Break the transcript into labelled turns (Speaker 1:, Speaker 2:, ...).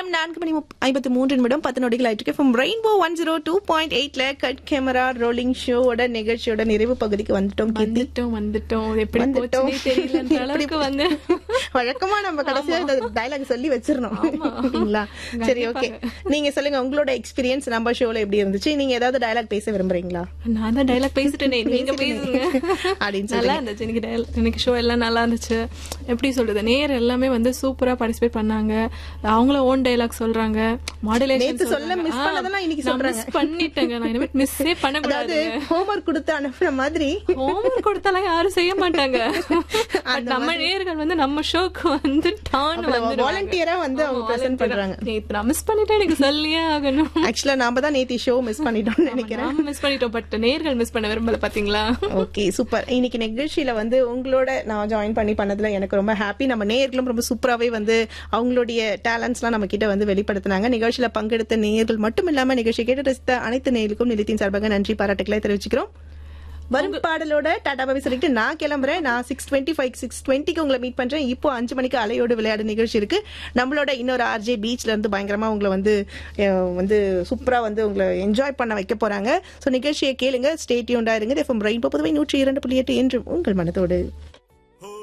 Speaker 1: நேரம் நான்கு மணி முப்ப- ஐம்பத்தி மூன்று நிமிடம் பத்து நொடிகள் ஆயிட்டு from Rainbow one zero two point எயிட்ல கட் கேமரா ரோலிங் ஷோவோட நிகழ்ச்சியோட நிறைவு பகுதிக்கு வந்துட்டோம் கீர்த்தி
Speaker 2: வந்துட்டோம் வந்துட்டோம் எப்படி
Speaker 1: வந்துட்டோம்.
Speaker 2: போச்சுனே தெரியல அளவுக்கு வந்து
Speaker 1: வழக்கமா நம்ம கடைசியா இந்த டயலாக் சொல்லி வச்சிரணும் ஓகேங்களா சரி ஓகே நீங்க சொல்லுங்க உங்களோட எக்ஸ்பீரியன்ஸ் நம்ம ஷோல எப்படி இருந்துச்சு நீங்க ஏதாவது டயலாக் பேச விரும்புறீங்களா
Speaker 2: நான் தான் டைலாக் பேசிட்டேனே நீங்க பேசுங்க
Speaker 1: அப்படின்னு
Speaker 2: நல்லா இருந்துச்சு இன்னைக்கு dial- இன்னைக்கு ஷோ எல்லாம் நல்லா இருந்துச்சு எப்படி சொல்றது நேர் எல்லாமே வந்து சூப்பரா பார்ட்டிசிபேட் பண்ணாங்க அவங்களும் ஓன் டைலாக் சொல்றாங்க
Speaker 1: நேத்து சொல்ல miss பண்ணதெல்லாம் இன்னைக்கு சொல்றாங்க.
Speaker 2: மிஸ் பண்ணிட்டேங்க நான் இனிமேல் மிஸ்ஸே
Speaker 1: அதாவது
Speaker 2: பண்ணக்கூடாது
Speaker 1: ஹோம்ஒர்க் கொடுத்து அனுப்புற மாதிரி
Speaker 2: ஹோம்ஒர்க் கொடுத்தாலும் யாரும் செய்ய மாட்டாங்க But நம்ம நேர்கள் வந்து நம்ம ஷோக்கு வந்து டான் வந்து
Speaker 1: வாலண்டியரா வந்து அவங்க பிரசன்ட் பண்றாங்க
Speaker 2: நேத்து நான் மிஸ் பண்ணிட்டேன் எனக்கு சொல்லியே ஆகணும்
Speaker 1: ஆக்சுவலா நாம தான் நேத்தி ஷோ மிஸ் பண்ணிட்டோம்னு நினைக்கிறேன்
Speaker 2: நாம மிஸ் பண்ணிட்டோம் பட் நேர்கள் மிஸ் பண்ண விரும்பல பாத்தீங்களா
Speaker 1: ஓகே சூப்பர் இன்னைக்கு நிகழ்ச்சியில வந்து உங்களோட நான் ஜாயின் பண்ணி பண்ணதுல எனக்கு ரொம்ப ஹாப்பி நம்ம நேயர்களும் ரொம்ப சூப்பராகவே வந்து அவங்களுடைய டேலண்ட்ஸ்லாம் நம்ம கிட்ட வந்து வெளிப்படுத்தினாங்க நிகழ்ச்சியில பங்கெடுத்த நேயர்கள் மட்டும் இல்லாம நிகழ்ச்சி கேட்டு ரசித்த அனைத்து நேயர்களுக்கும் நிலையத்தின் சார்பாக நன்றி பாராட்டுக்களை தெரிவிச்சுக்கிறோம் வரும் பாடலோட டாடா பாபி சொல்லிட்டு நான் கிளம்புறேன் நான் சிக்ஸ் டுவெண்ட்டி ஃபைவ் சிக்ஸ் டுவெண்ட்டிக்கு உங்களை மீட் பண்றேன் இப்போ அஞ்சு மணிக்கு அலையோடு விளையாடு நிகழ்ச்சி இருக்கு நம்மளோட இன்னொரு ஆர்ஜே பீச்ல இருந்து பயங்கரமா உங்களை வந்து அஹ், வந்து சூப்பரா வந்து உங்களை என்ஜாய் பண்ண வைக்க போறாங்க ஸோ நிகழ்ச்சியை கேளுங்க ஸ்டேட்யூண்டா இருங்க எஃப்எம் ரெயின் புதுவை நூற்றி இரண்டு புள்ளி எட்டு என்று உங்கள் மனதோடு